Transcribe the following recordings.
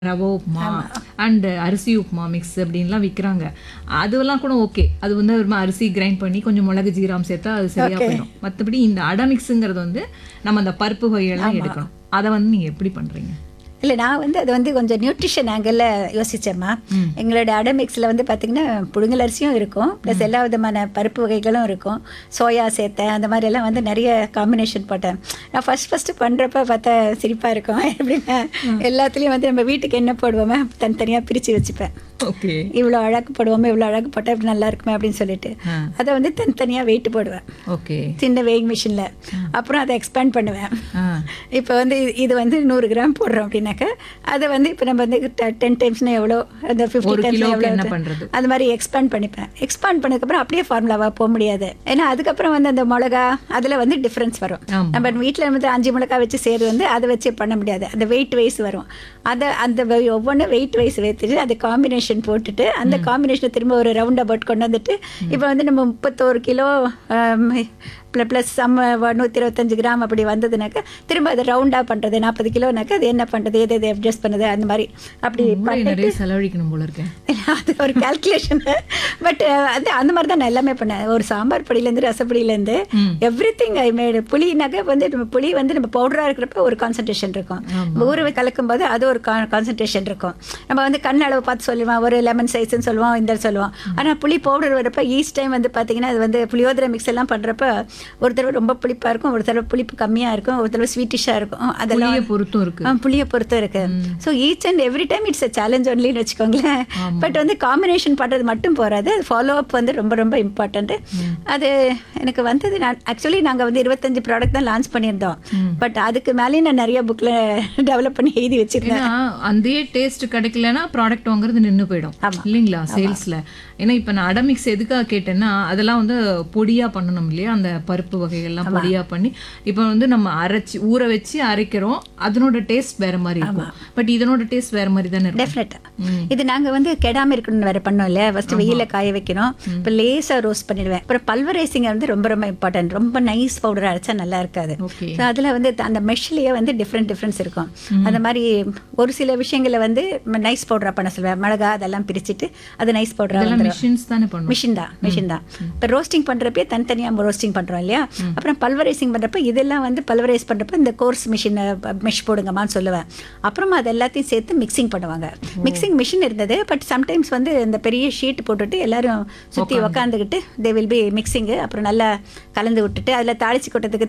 Rava upma and அரிசி upma mix அப்படின்லாம் விற்கிறாங்க அதெல்லாம் கூட ஓகே அது வந்து ஒரு மாதிரி அரிசி கிரைண்ட் பண்ணி கொஞ்சம் மிளகு ஜீரம் சேர்த்தா அது சரியா போயிடும் மற்றபடி இந்த அடை மிக்ஸுங்கிறது வந்து நம்ம அந்த பருப்பு வகையெல்லாம் எடுக்கணும் அதை வந்து நீங்க எப்படி பண்றீங்க இல்லை நான் வந்து அது வந்து கொஞ்சம் நியூட்ரிஷன் ஆங்கிளில் யோசிச்சேம்மா எங்களோட அடமிக்ஸில் வந்து பார்த்திங்கன்னா புழுங்கல் அரிசியும் இருக்கும் ப்ளஸ் எல்லா விதமான பருப்பு வகைகளும் இருக்கும் சோயா சேர்த்தேன் அந்த மாதிரி எல்லாம் வந்து நிறைய காம்பினேஷன் போட்டேன் நான் ஃபஸ்ட் ஃபஸ்ட்டு பண்ணுறப்ப பார்த்தா சிரிப்பாக இருக்கும் எப்படின்னா எல்லாத்துலேயும் வந்து நம்ம வீட்டுக்கு என்ன போடுவோமே தனித்தனியாக பிரித்து வச்சுப்பேன் ஓகே இவ்வளோ அழகு போடுவோமே இவ்வளோ அழகு போட்டால் இப்படி நல்லா இருக்குமே அப்படின்னு சொல்லிட்டு அதை வந்து தனித்தனியாக வெயிட் போடுவேன் ஓகே சின்ன வெயிங் மிஷினில் அப்புறம் அதை எக்ஸ்பேண்ட் பண்ணுவேன் ஆ இப்போ வந்து இது- இது வந்து நூறு கிராம் போடுறோம் அப்படின்னாக்கா அதை வந்து இப்போ நம்ம வந்து டென் டைம்ஸ்னா எவ்வளோ அந்த ஃபிஃப்டி ஒரு டைம்ஸ் கிலோவுக்கு எவ்வளோ என்ன வருது? பண்றது? அது மாதிரி எக்ஸ்பேண்ட் பண்ணிப்பேன் எக்ஸ்பேண்ட் பண்ணதுக்கப்புறம் அப்படியே ஃபார்முலாவாக போக முடியாது ஏன்னா அதுக்கப்புறம் வந்து அந்த மிளகா அதில் வந்து டிஃப்ரென்ஸ் வரும் ஆமா. நம்ம வீட்டில் வந்து அஞ்சு மிளகா வச்சு செய்கிறது வந்து அதை வச்சு பண்ண முடியாது அந்த வெயிட் வைஸ் வரும் அதை அந்த ஒவ்வொன்றும் வெயிட் வைஸ் வைத்துட்டு அந்த காம்பினேஷன் போட்டுட்டு அந்த காம்பினேஷனை திரும்ப ஒரு ரவுண்ட் அபவுட் கொண்டு வந்துட்டு இப்போ வந்து நம்ம முப்பத்தோரு கிலோ ப்ளஸ் சம் நூற்றி இருபத்தஞ்சு கிராம் அப்படி வந்ததுனாக்கா திரும்ப அதை ரவுண்டாக பண்ணுறது நாற்பது கிலோனாக்கா அது என்ன பண்ணுறது எது எது அட்ஜஸ்ட் பண்ணுறது அந்த மாதிரி அப்படி மூளை நிறைய செலவழிக்கணும் போல இருக்கேன் அது ஒரு கால்குலேஷன் பட் அது அந்த மாதிரி தான் நான் எல்லாமே பண்ணேன் ஒரு சாம்பார் பொடியிலேருந்து ரசப்பொடியிலேருந்து எவ்ரி திங் ஐ மேடு புளினாக்க வந்து நம்ம புளி வந்து நம்ம பவுடராக இருக்கிறப்ப ஒரு கான்சன்ட்ரேஷன் இருக்கும் நம்ம ஊற வை- கலக்கும் போது அது ஒரு கான்சன்ட்ரேஷன் இருக்கும் நம்ம வந்து கண் அளவு பார்த்து சொல்லுவோம் ஒரு லெமன் சைஸ்ன்னு சொல்லுவோம் இந்த சொல்லுவோம் ஆனால் புளி பவுடர் வரப்ப ஈஸ்ட் டைம் வந்து பார்த்தீங்கன்னா அது வந்து புளியோதரை மிக்ஸ் எல்லாம் பண்ணுறப்ப ஒரு தடவை ரொம்ப புளிப்பாக இருக்கும் ஒரு தடவை புளிப்பு கம்மியாக இருக்கும் ஒரு தடவை ஸ்வீட்டிஷாக இருக்கும் அதெல்லாம் புளிய பொருத்தும் இருக்கு ஆ, புளிய பொறுத்து இருக்கு so each and every time it's a challenge ஒன்லின்னு வச்சுக்கோங்களேன் பட் வந்து காம்பினேஷன் பண்ணுறது மட்டும் போகாது அது ஃபாலோ அப் வந்து ரொம்ப ரொம்ப இம்பார்ட்டன்ட் அது எனக்கு வந்தது நான் ஆக்சுவலி நாங்கள் வந்து இருபத்தஞ்சு ப்ராடக்ட் தான் லான்ச் பண்ணியிருந்தோம் பட் அதுக்கு மேலேயும் நான் நிறைய புக்கில் டெவலப் பண்ணி எழுதி வச்சிருந்தேன் ஏன்னா அந்த டேஸ்ட் கிடைக்கலன்னா ப்ராடக்ட் வாங்குறது நின்னு போயிடும் இல்லைங்களா சேல்ஸ்ல ஏன்னா இப்ப நான் அடமிக்ஸ் எதுக்காக கேட்டேன்னா அதெல்லாம் வந்து பொடியா பண்ணணும் இல்லையா அந்த பருப்பு வகைகள்லாம் பொடியா பண்ணி இப்ப வந்து நம்ம அரைச்சி ஊற வச்சு அரைக்கிறோம் அதனோட டேஸ்ட் வேற மாதிரி இருக்கும் பட் இதனோட டேஸ்ட் வேற மாதிரி தானே இருக்கும் டெஃபினட்டாக இது நாங்கள் வந்து கெடாமல் இருக்கணும்னு வேறு பண்ணோம் இல்லையா ஃபஸ்ட்டு வெயிலில் காய வைக்கணும் இப்போ லேசாக ரோஸ்ட் பண்ணிடுவேன் அப்புறம் பல்வரைசிங் வந்து ரொம்ப ரொம்ப இம்பார்ட்டன்ட் ரொம்ப நைஸ் பவுடர் அரைச்சா நல்லா இருக்காது ஓகே ஸோ அதில் வந்து த- அந்த மெஷ்லேயே வந்து டிஃப்ரெண்ட் டிஃப்ரென்ஸ் இருக்கும் அந்த மாதிரி ஒரு சில விஷயங்களை வந்து நைஸ் பவுடராக பண்ண சொல்லுவேன் மிளகா அதெல்லாம் பிரிச்சுட்டு அது நைஸ் பவுடராக இதெல்லாம் மிஷின்ஸ் தானே பண்ணும் மிஷின் தான் மிஷின் தான் இப்போ ரோஸ்டிங் பண்ணுறப்பே தனித்தனியாக ரோஸ்டிங் பண்ணுறோம் இல்லையா அப்புறம் பல்வரைசிங் பண்ணுறப்ப இதெல்லாம் வந்து பல்வரைஸ் பண்ணுறப்ப இந்த கோர்ஸ் மிஷினை மெஷ் போடுங்கம்மான்னு சொல்லுவேன் அப்புறமா அது எல்லாத்தையும் சேர்த்து மிக்சிங் பண்ணுவாங்க மிக்சிங் மிஷின் இருந்தது பட் சம்டைம்ஸ் வந்து இந்த பெரிய ஷீட் போட்டுட்டு எல்லாரும் சுற்றி உக்காந்துக்கிட்டு தே வில் பி மிக்சிங்கு அப்புறம் நல்லா கலந்து விட்டுட்டு அதில் தாளிச்சு கொட்டத்துக்கு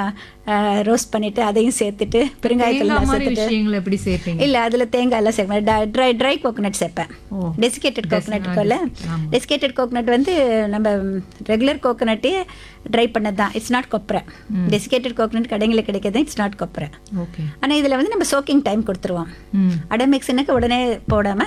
தனியாக ரோஸ்ட் பண்ணிவிட்டு அதையும் சேர்த்துட்டு பெருங்காயத்தூள் தேங்காய் மாதிரி சேர்த்துட்டு விஷயங்களை எப்படி சேர்ப்பீங்க இல்ல அதுல தேங்காய் எல்லாம் சேர்ப்பேன் ட்ரை ட்ரை கோகோனட் சேர்ப்பேன் ஓ. டெசிகேட்டட் கோகோனட் இருக்கும்ல டெசிகேட்டட் கோகோனட் வந்து நம்ம ரெகுலர் கோகோனட்டே ட்ரை பண்ணது தான் இட்ஸ் நாட் கொப்பரை டெசிகேட்டட் கோகோனட் கடைங்களில் கிடைக்கிறது இட்ஸ் நாட் கொப்பரை ஓகே ஆனா இதுல வந்து நம்ம சோக்கிங் டைம் கொடுத்துருவோம் ம் அடை மிக்ஸுனுக்கு உடனே போடாம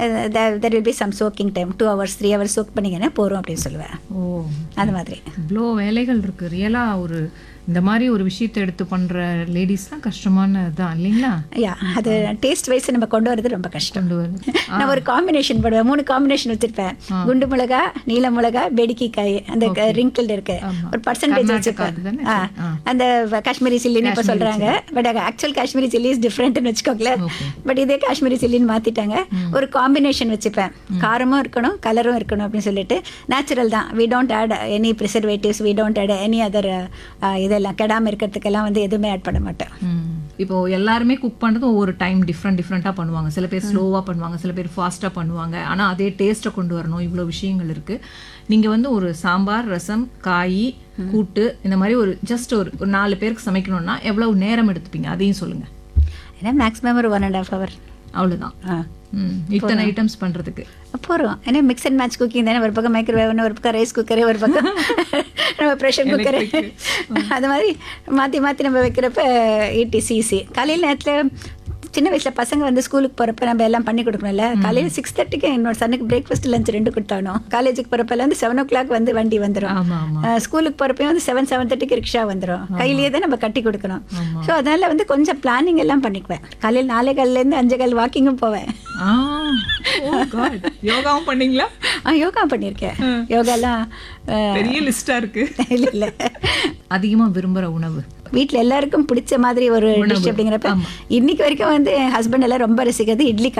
there will be some soaking time two hours three hours soak பண்ணிங்கன்னா போகிறோம் அப்படின்னு சொல்லுவேன் ஓ அது மாதிரி இவ்வளோ வேலைகள் இருக்கு ரியலா ஒரு இந்த மாதிரி ஒரு விஷயத்தை எடுத்து பண்ற லேடிஸ்லாம் கஷ்டமான தான் இல்லைங்களா யா அது டேஸ்ட் வைஸ் நம்ம கொண்டு வரது ரொம்ப கஷ்டம் கொண்டு வருது நான் ஒரு காம்பினேஷன் போடுவேன் மூணு காம்பினேஷன் வச்சிருப்பேன் குண்டு மிளகா நீல மிளகா வெடிக்காய் அந்த ரிங்கிள் இருக்கு ஆமா. ஒரு பர்சன்டேஜ் கர்நாடகா வச்சிருப்பேன் அதுதானே? ஆ, ஆ. அந்த காஷ்மீரி சில்லின்னு இப்போ சொல்றாங்க but actual Kashmiri chilli is டிஃப்ரெண்ட்னு வச்சுக்கோங்களேன் Okay. பட் இதே காஷ்மீரி சில்லின்னு மாத்திட்டாங்க ஒரு காம்பினேஷன் வச்சுப்பேன் காரமும் இருக்கணும் கலரும் இருக்கணும் அப்படின்னு சொல்லிட்டு நேச்சுரல் தான் we don't add any preservatives we don't add any other இதெல்லாம் கெடாம இருக்கிறதுக்கெல்லாம் வந்து எதுவுமே ஆட் பண்ண மாட்டேன் ம். இப்போ எல்லாருமே குக் பண்றது ஒவ்வொரு டைம் டிஃப்ரெண்ட் டிஃப்ரெண்ட்டாக பண்ணுவாங்க சில பேர் ஸ்லோவா பண்ணுவாங்க சில பேர் ஃபாஸ்டா பண்ணுவாங்க ஆனா அதே டேஸ்ட்டை கொண்டு வரணும் இவ்வளோ விஷயங்கள் இருக்கு நீங்க வந்து ஒரு சாம்பார் ரசம் காய் கூட்டு இந்த மாதிரி ஒரு ஜஸ்ட் ஒரு ஒரு நாலு பேருக்கு சமைக்கணும்னா எவ்வளவு நேரம் எடுத்துப்பீங்க அதையும் சொல்லுங்க ஏன்னா மேக்ஸிமம் ஒரு ஒன் அண்ட் ஹாஃப் ஹவர் அவ்வளவுதான் ஆ ம் இத்தனை ஐட்டம்ஸ் பண்றதுக்கு போகிறோம் ஏன்னா மிக்ஸ் அண்ட் மேட்ச் குக்கிங் தானே ஒரு பக்கம் மைக்ரோவேவ் ஒரு பக்கம் ரைஸ் குக்கரு ஒரு பக்கம் நம்ம ப்ரெஷர் குக்கரு அது மாதிரி மாற்றி மாற்றி நம்ம வைக்கிறப்ப இடிசி ஈஸி காலையில் நேரத்தில் சின்ன வயசில் பசங்க வந்து ஸ்கூலுக்கு போகிறப்ப நம்ம எல்லாம் பண்ணி கொடுக்கணும்ல காலையில் சிக்ஸ் தேர்ட்டிக்கு என்னோட சனுக்கு பிரேக்ஃபாஸ்ட் லஞ்ச் ரெண்டு கொடுத்தானோ காலேஜுக்கு போகிறப்பல வந்து செவன் ஓ கிளாக் வந்து வண்டி வந்துடும் ஆமா ஆமா ஸ்கூலுக்கு போகிறப்பையும் வந்து செவன் செவன் தேர்ட்டிக்கு ரிக்ஷா வந்துடும் கையிலேயே தான் நம்ம கட்டி கொடுக்கணும் ஸோ அதனால வந்து கொஞ்சம் பிளானிங் எல்லாம் பண்ணிக்குவேன் காலையில் நாலே காலிலேருந்து அஞ்சு கால் வாக்கிங்கும் போவேன் ஆ ஓ காட் யோகாவும் பண்ணீங்களா ஆ யோகா பண்ணியிருக்கேன் யோகாலாம் பெரிய லிஸ்டா இருக்கு இல்லை இல்லை அதிகமா விரும்புற உணவு வீட்டில் எல்லாருக்கும் பிடிச்ச மாதிரி ஒரு டிஷ் அப்படிங்கிறப்ப இன்னைக்கு வரைக்கும் வந்து என் ஹஸ்பண்ட் எல்லாம் ரொம்ப ரசிக்கிறது இட்லி